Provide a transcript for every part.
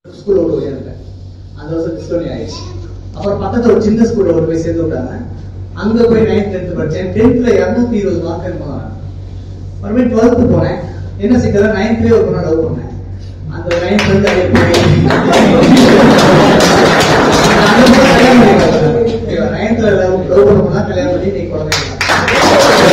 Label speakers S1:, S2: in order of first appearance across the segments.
S1: ஸ்கூல்ல ஒரு உயர்ந்தேன் அந்த வருஷம் டிஸ்கவுண்ட் ஆயிடுச்சு அப்புறம் பக்கத்துல ஒரு சின்ன ஸ்கூல்ல ஒரு போய் சேர்த்து விட்டாங்க அங்க போய் நைன்த் டென்த் படிச்சேன் டென்த்ல இரநூத்தி இருபது மார்க் என்னமோ தான். மறுபடியும் டுவெல்த் போனேன் என்ன சிக்கல நைன்த்லயே ஒரு பொண்ணை லவ் பண்ணேன் அந்த நைன்த் வந்து அப்படியே போய் நைன்த்ல லவ் லவ் பண்ண போனா கல்யாணம் பண்ணி நீ குழந்தை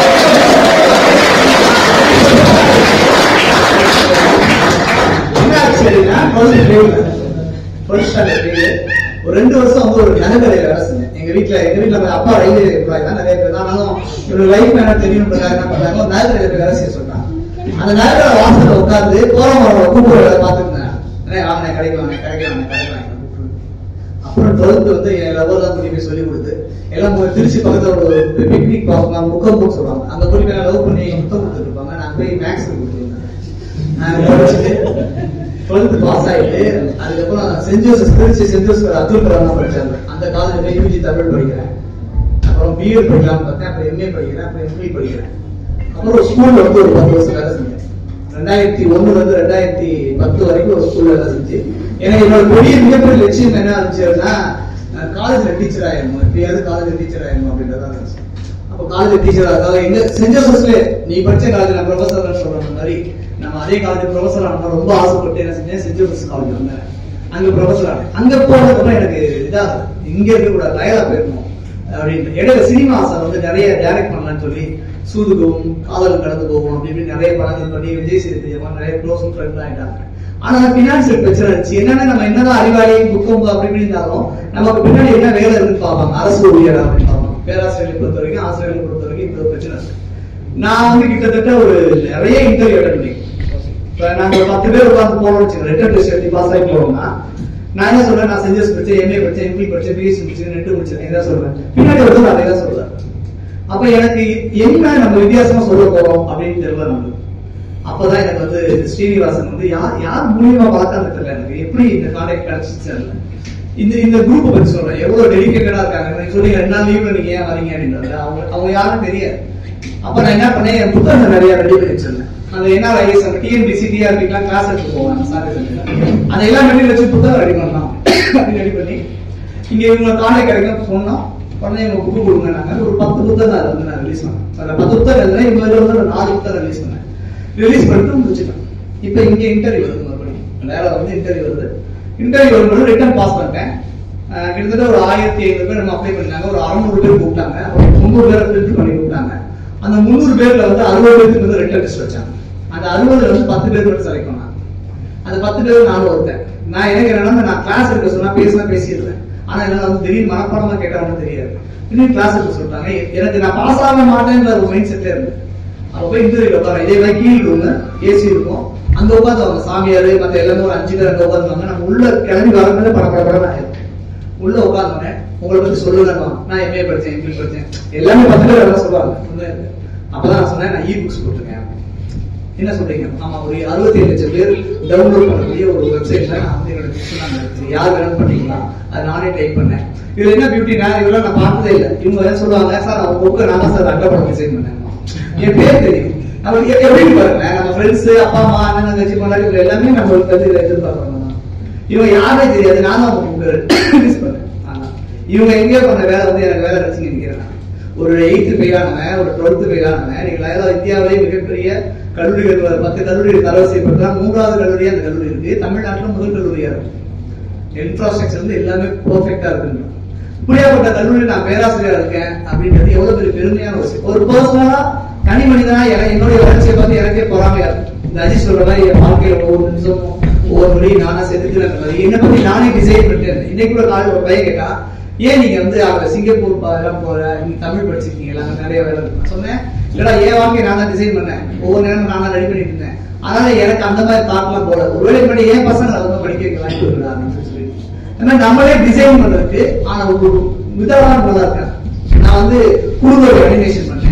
S1: என்ன ஆச்சு அப்படின்னா டுவெல்த் லீவ்ல ஃபர்ஸ்ட் ஸ்டாண்டர்ட் லீவு ஒரு ரெண்டு வருஷம் வந்து ஒரு நகைக்கடையில வேலை செஞ்சேன் எங்க வீட்ல எங்க வீட்ல வந்து அப்பா ரயில்வே எம்ப்ளாய் தான் நிறைய பேர் தான் ஆனாலும் இவரு லைஃப் என்ன தெரியணுன்றதுக்காக என்ன பண்ணாங்க ஒரு நகைக்கடையில போய் வேலை செய்ய சொன்னாங்க அந்த நகைக்கடை வாசல்ல உட்கார்ந்து போறவங்களோட கூப்பிடுற வேலை பார்த்துட்டு இருந்தேன் அண்ணே, வாங்கண்ணே கடைக்கு வாங்க கடைக்கு வாங்க கடைக்கு வாங்க கூப்பிட்டு அப்புறம் டுவெல்த் வந்து என் லவர் தான் கூட்டி போய் சொல்லி கொடுத்து எல்லாம் போய் திருச்சி பக்கத்துல ஒரு பிக்னிக் பார்ப்பாங்க முக்கம் போக சொல்லுவாங்க அங்க கூட்டி போய் லவ் பண்ணி முத்தம் கொடுத்துட்டு இருப்பாங்க நான் போய் மேக்ஸ் கொடுத்துருந்தேன் நான் படிச்சுட்டு டுவெல்த் பாஸ் ஆயிட்டு அதுக்கப்புறம் saint Joseph Tiruchi saint Joseph Abdul Kalam தான் படிச்சாங்க அந்த காலேஜ் போய் யூஜி தமிழ் படிக்கிறேன் அப்புறம் பிஎட் படிக்கலாம் பார்த்தேன் அப்புறம் எம்ஏ படிக்கிறேன் அப்புறம் எம்ஃபில் படிக்கிறேன் அப்புறம் ஒரு ஸ்கூல்ல வந்து ஒரு பத்து வருஷம் வேலை செஞ்சேன் ரெண்டாயிரத்தி ஒண்ணுல இருந்து ரெண்டாயிரத்தி பத்து வரைக்கும் ஒரு ஸ்கூல்ல வேலை செஞ்சு எனக்கு என்னோட பெரிய மிகப்பெரிய லட்சியம் என்ன இருந்துச்சுன்னா காலேஜ்ல டீச்சர் ஆயிடணும் எப்படியாவது காலேஜ்ல டீச்சர் ஆயிடணும் அப்படின்றதா இருந்துச்சு அப்போ காலேஜ் டீச்சர் அதாவது எங்க சென்ட் ஜோசப்ஸ்ல நீ படிச்ச காலேஜ் நான் ப்ரொஃபசர் சொல்ற மாதிரி நம்ம அதே காலேஜ் ப்ரொஃபசர் ஆனா ரொம்ப ஆசைப்பட்டு என்ன செஞ்சேன் சென்ட் ஜோசப்ஸ் காலேஜ் வந்தேன் அங்க ப்ரொஃபசர் ஆனேன் அங்க போனதுக்கப்புறம் எனக்கு இதா இங்க இருக்க கூட லயலா போயிருக்கணும் அப்படின்னு இடையில சினிமா ஆசை வந்து நிறைய டைரக்ட் பண்ணலாம்னு சொல்லி சூதுகவும் காதலும் கடந்து போகும் அப்படி இப்படி நிறைய படங்கள் பண்ணி விஜய் சேதுபதி அம்மா நிறைய க்ளோஸ் ஃப்ரெண்ட் ஆயிட்டாங்க ஆனா பினான்சியல் பிரச்சனை இருந்துச்சு என்னன்னா நம்ம என்னதான் அறிவாளி புக்கம் அப்படி இப்படி இருந்தாலும் நமக்கு பின்னாடி என்ன வேலை இருக்குன்னு பார்ப்பாங்க அரசு ஊழியர் அப்படின்னு பார்ப்பாங்க பேராசிரியர்களை பொறுத்த வரைக்கும் ஆசிரியர்களை பொறுத்த வரைக்கும் இந்த ஒரு பிரச்சனை இருக்கு நான் வந்து கிட்டத்தட்ட ஒரு நிறைய இன்டர்வியூ அட்டன் பண்ணி இப்ப நாங்க ஒரு பத்து பேர் உட்கார்ந்து போனோம்னு வச்சுக்கோங்க ரிட்டன் டெஸ்ட் எழுதி பாஸ் ஆகி போனோம்னா நான் என்ன சொல்றேன் நான் செஞ்சஸ் படிச்சேன் எம்ஏ படிச்சேன் எம்பி படிச்சேன் பிஎஸ்சி முடிச்சேன் நெட் முடிச்சேன் இதான் சொல்றேன் பின்னாடி வந்து நான் அதை தான் சொல்றேன் அப்ப எனக்கு என்ன நம்ம வித்தியாசமா சொல்ல போறோம் அப்படின்னு தெரியல நமக்கு அப்பதான் எனக்கு வந்து ஸ்ரீனிவாசன் வந்து யார் யார் மூலியமா பார்த்தான்னு தெரியல எனக்கு எப்படி இந்த கான்டாக்ட் கிடைச்சிச்சு தெரியல இந்த இந்த குரூப் பத்தி சொல்றேன் எவ்வளவு டெடிகேட்டடா இருக்காங்க நீங்க சொல்லி ரெண்டு நாள் லீவ்ல நீங்க ஏன் வரீங்க அப்படின்றது அவங்க அவங்க யாரும் தெரியாது அப்ப நான் என்ன பண்ணேன் என் புத்தகம் நிறைய ரெடி பண்ணி வச்சிருந்தேன் அந்த என்ன ஐஎஸ் அந்த டிஎன்பிசி டிஆர்பிக்கெல்லாம் கிளாஸ் எடுத்து போவாங்க சார் அதெல்லாம் ரெடி வச்சு புத்தகம் ரெடி பண்ணலாம் அப்படி ரெடி பண்ணி இங்க இவங்க கான்டாக்ட் கிடைக்கும் சொன்னோம் உடனே இவங்க புக்கு கொடுங்கன்னாங்க ஒரு பத்து புத்தகம் அதை வந்து நான் ரிலீஸ் பண்ணேன் அந்த பத்து புத்தகம் எழுதுனேன் இவங்க வந்து ஒரு நாலு புத்தகம் ரிலீஸ் பண்ணேன் ரிலீஸ் பண்ணிட்டு முடிச்சுட்டேன் இப்போ இங்க இன்டர்வியூ வருது மறுபடியும் வேலை வந்து இன்டர்வியூ வருது இன்டர்வியூ வரும்போது ரிட்டர்ன் பாஸ் பண்ணிட்டேன் அஹ் கிட்டத்தட்ட ஒரு ஆயிரத்தி ஐநூறு பேர் நம்ம அப்ளை பண்ணாங்க ஒரு அறுநூறு பேர் கூப்பிட்டாங்க ஒரு முந்நூறு பேர் ஃபில்டர் பண்ணி கூப்பிட்டாங்க அந்த முந்நூறு பேர்ல வந்து அறுபது பேருக்கு வந்து ரிட்டர்ன் டெஸ்ட் வச்சாங்க அந்த அறுபதுல வந்து பத்து பேர் மட்டும் செலக்ட் பண்ணாங்க அந்த பத்து பேர் நானும் ஒருத்தன் நான் எனக்கு என்னன்னா நான் கிளாஸ் எடுக்க சொன்னா பேசினா பேசிடுறேன் ஆனா என்ன வந்து திடீர்னு மனப்பாடமா கேட்டவங்க தெரியாது திடீர்னு கிளாஸ் எடுக்க சொல்லிட்டாங்க எனக்கு நான் பாஸ் ஆக மாட்டேன்ற ஒரு மைண்ட் செட்ல இருந்து அப்ப போய் இன்டர்வியூ உட்கார இதே மாதிரி கீழ் ரூம் ஏசி இருக்கும் அங்க உட்காந்து அவங்க சாமியார் மத்த எல்லாமே ஒரு அஞ்சு பேர் அங்க உட்காந்துவாங்க நம்ம உள்ள கிளம்பி வரணும்னு பட பட படம் ஆயிரும் உள்ள உட்காந்தோடனே உங்களை பத்தி சொல்லலமா நான் எம்ஏ படிச்சேன் எம்பி படிச்சேன் எல்லாமே பத்து பேர் எல்லாம் சொல்லுவாங்க உண்மையா இருக்கு. அப்பதான் நான் சொன்னேன் நான் இ புக்ஸ் போட்டிருக்கேன் என்ன சொல்றீங்க ஆமா ஒரு அறுபத்தி ஏழு லட்சம் பேர் டவுன்லோட் பண்ணக்கூடிய ஒரு வெப்சைட்ல நான் வந்து என்னோட புக்ஸ் நான் எடுத்து யார் வேணும் பண்ணீங்களா அது நானே டைப் பண்ணேன் இதுல என்ன பியூட்டினா இதெல்லாம் நான் பார்த்ததே இல்லை இவங்க என்ன சொல்லுவாங்க சார் அவங்க புக்கு நான் தான் சார் அட்டப்படம் டிசைன் பண்ணேன் என் பேர் தெரியும் நம்ம எ- எப்படி பாருங்க நம்ம ஃப்ரெண்ட்ஸ் அப்பா அம்மா அண்ணன் தங்கச்சி கொண்டாடி இவங்க எல்லாமே நம்ம ஒரு கருத்து இதை எதிர்பார்க்கறாங்க இவங்க யாருமே தெரியாது நான் தான் அவங்க ரிலீஸ் பண்ணேன் ஆனா, இவங்க எங்கேயோ பண்ண வேலை வந்து எனக்கு வேலை கிடைச்சு நிற்கிறேன் ஒரு எயித்து பெய்யானவன் ஒரு டுவெல்த்து பெய்யானவன் நீங்க ஏதாவது இந்தியாவிலேயே மிகப்பெரிய கல்லூரிகள் ஒரு பத்து கல்லூரி தரவு செய்யப்பட்டா மூன்றாவது கல்லூரியா அந்த கல்லூரி இருக்கு தமிழ்நாட்டுல முதல் கல்லூரியா இருக்கு இன்ஃப்ராஸ்ட்ரக்சர் வந்து எல்லாமே பெர்ஃபெக்டா இருக்குங்க இப்படியாப்பட்ட கல்லூரி நான் பேராசிரியரா இருக்கேன் அப்படின்றது எவ்வளவு பெரிய பெருமையான ஒரு விஷயம் ஒரு பர்சனலா தனி மனிதனா என- என்னுடைய வளர்ச்சியை பார்த்து எனக்கே பொறாமையா இருக்கு இந்த அஜித் சொல்ற மாதிரி என் வாழ்க்கையில ஒவ்வொரு நிமிஷமும் ஒவ்வொரு மொழி நானா செதுக்கிறேன் மாதிரி என்னை பத்தி நானே டிசைன் பண்ணிட்டேன் இன்னைக்கு கூட காலையில் ஒரு பையன் கேட்டா ஏன் நீங்க வந்து அங்க சிங்கப்பூர் ப- எல்லாம் போற நீங்க தமிழ் படிச்சிருக்கீங்களா அங்க நிறைய வேலை இருக்கு நான் சொன்னேன் இல்லடா என் வாழ்க்கையை நான் தான் டிசைன் பண்ணேன் ஒவ்வொரு நேரமும் நான் தான் ரெடி பண்ணிட்டு இருந்தேன் அதனால எனக்கு அந்த மாதிரி தாட்லாம் போல ஒருவேளை பண்ணி ஏன் பசங்க அவங்க படிக்க வைக்கலாம் அப்படின்னு சொல்லி ஏன்னா நம்மளே டிசைன் பண்றதுக்கு ஆனா ஒரு விதமான நல்லா இருக்கேன் நான் வந்து குடும்ப அனிமேஷன் பண்ணேன்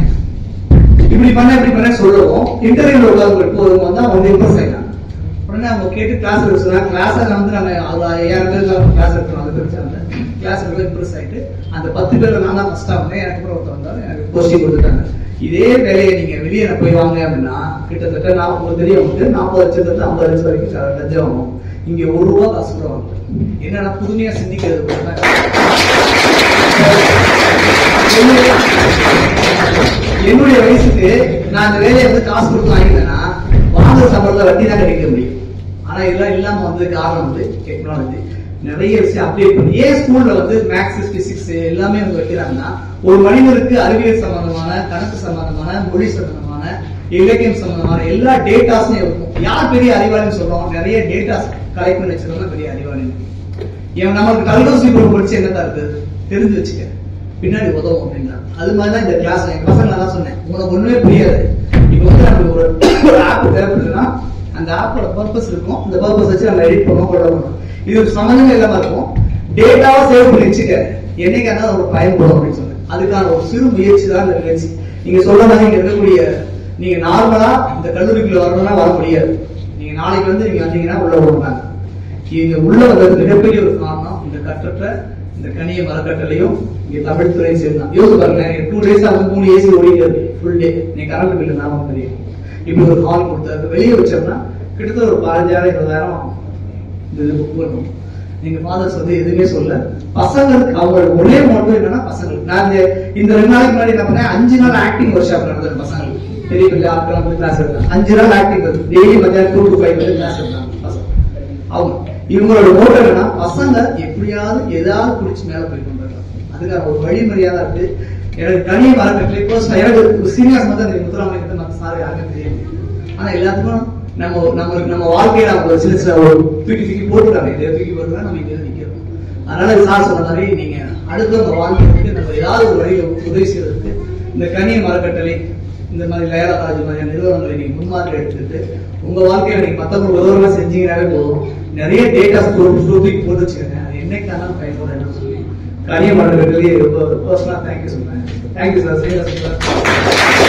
S1: இப்படி பண்ண இப்படி பண்ண சொல்லவும் இன்டர்வியூல உட்கார்ந்து போதும் வந்து அவங்க இம்ப்ரெஸ் ஆயிட்டாங்க உடனே அவங்க கேட்டு கிளாஸ் எடுக்க சொன்னாங்க கிளாஸ் வந்து நம்ம அவங்க ஐயாயிரம் பேர் கிளாஸ் எடுக்கணும் அதை வச்சாங்க கிளாஸ் எடுக்க இம்ப்ரெஸ் ஆயிட்டு அந்த பத்து பேர்ல நான் தான் ஃபர்ஸ்ட் ஆகுனேன் எனக்கு அப்புறம் ஒருத்தர் வந்தாரு எனக்கு போஸ்டிங் கொடுத்துட்டாங்க இதே வேலையை நீங்க வெளியே போய் வாங்க அப்படின்னா கிட்டத்தட்ட நான் உங்களுக்கு தெரியும் உங்களுக்கு நாற்பது லட்சத்துல இருந்து ஐம்பது லட்சம் வரைக்கும் லட்சம் ஆகும் இங்க ஒரு ரூபா காசு கூட வாங்க என்னடா புதுமையா சிந்திக்கிறது பாருங்க. என்னுடைய- என்னுடைய வயசுக்கு நான் அந்த வேலையை வந்து காசு கொடுத்து வாங்கிட்டேன்னா வாங்குற சம்பளத்துல வட்டி தான் கிடைக்க முடியும் ஆனா இதெல்லாம் இல்லாம வந்து காரணம் வந்து டெக்னாலஜி நிறைய விஷயம் அப்டேட் பண்ணி ஏன் ஸ்கூல்ல வந்து மேக்ஸ் பிசிக்ஸ் எல்லாமே வந்து வைக்கிறாங்கன்னா ஒரு மனிதனுக்கு அறிவியல் சம்பந்தமான கணக்கு சம்பந்தமான மொழி சம்பந்தமான இலக்கியம் சம்பந்தமான எல்லா டேட்டாஸும் இருக்கும் யார் பெரிய அறிவாளின்னு சொல்றோம் நிறைய டேட்டாஸ் கலெக்ட் பண்ணி வச்சிருக்கோம் பெரிய அறிவாளி ஏன் நமக்கு கல்லூசி குரூப் படிச்சு என்னதான் இருக்கு தெரிஞ்சு வச்சுக்க பின்னாடி உதவும் அப்படின்னா அது மாதிரி தான் இந்த கிளாஸ் என் பசங்க நான் தான் சொன்னேன் உனக்கு ஒண்ணுமே புரியாது இப்போ வந்து நமக்கு ஒரு ஒரு ஆப் தேவைப்படுதுன்னா அந்த ஆப்போட பர்பஸ் இருக்கும் அந்த பர்பஸ் வச்சு நம்ம எடிட் பண்ணுவோம் கொள்ள பண்ணுவோம் இது ஒரு சம்மந்தமே இல்லாம இருக்கும் டேட்டாவை சேவ் பண்ணி வச்சுக்க என்னைக்கான ஒரு பயன்படும் அப்படின்னு சொன்னேன் அதுக்கான ஒரு சிறு முயற்சி தான் இந்த முயற்சி நீங்க சொல்ற மாதிரி இங்க இருக்கக்கூடிய நீங்க நார்மலா இந்த கல்லூரிக்குள்ள வரணும்னா வர முடியாது நீங்க நாளைக்கு வந்து நீங்க வந்தீங்கன்னா உள்ள விடுவாங்க இங்க உள்ள வந்தது மிகப்பெரிய ஒரு காரணம் இந்த கட்டற்ற இந்த கனிய மரக்கட்டளையும் இங்க தமிழ் துறை சேர்ந்தான் யோசிச்சு பாருங்க டூ டேஸா வந்து மூணு ஏசி ஓடிக்கிறது ஃபுல் டே நீ கரண்ட் பில்லு நாம தெரியும் இப்படி ஒரு ஹால் கொடுத்தாரு வெளியே வச்சோம்னா கிட்டத்தட்ட ஒரு பதினஞ்சாயிரம் இருபதாயிரம் இந்த இது புக் பண்ணும் நீங்க ஃபாதர்ஸ் வந்து எதுவுமே சொல்ல பசங்களுக்கு அவங்க ஒரே மட்டும் என்னன்னா பசங்களுக்கு நான் இந்த இந்த ரெண்டு நாளைக்கு முன்னாடி என்ன பண்ணேன் அஞ்சு நாள் ஆக்டிங் ஒர்க் ஷாப் நடந்தது பசங்களுக்கு பெரிய பெரிய ஆட்கள் வந்து கிளாஸ் எடுத்தாங்க அஞ்சு நாள் ஆக்டிங் டெய்லி மத்தியானம் டூ டு ஃபைவ் வந்து கிளாஸ் எடுத்தாங்க பசங்க அவங்க இவங்களோட நோக்கம் என்னன்னா பசங்க எப்படியாவது ஏதாவது குடிச்சு மேல போய் கொண்டுருக்கலாம் அதுக்கான ஒரு வழிமுறையா தான் இருக்கு எனக்கு தனிய மரக்கட்டளை பர்சனல் எனக்கு சீனியர்ஸ் மட்டும் எனக்கு முத்துராமலிங்க கிட்ட மற்ற சார் யாருக்கும் தெரியும் ஆனா எல்லாத்துக்கும் நம்ம நம்மளுக்கு நம்ம வாழ்க்கையில அவங்க ஒரு சின்ன சின்ன ஒரு தூக்கி தூக்கி போட்டுட்டாங்க இதை தூக்கி போட்டுனா நம்ம இங்க நிக்கிறோம் அதனால சார் சொன்ன மாதிரி நீங்க அடுத்தவங்க வாழ்க்கைக்கு நம்ம ஏதாவது ஒரு வழியில உதவி செய்யறதுக்கு இந்த கனிய மரக்கட்டளை இந்த மாதிரி லயலா காலேஜ் மாதிரியான நிறுவனங்களை நீங்க முன்மாதிரி எடுத்துட்டு உங்க வாழ்க்கையில நீங்க மத்தவங்க உதவிமா செஞ்சீங்கன்னாவே போதும் நிறைய டேட்டாஸ் தூக்கி போட்டு வச்சுக்கோங்க அது என்னைக்கான பயன்படும் சொல்லி கனிய மரக்கட்டளை ரொம்ப பர்சனலா தேங்க்யூ சொல்றேன் தேங்க்யூ சார் சீனியர் சார்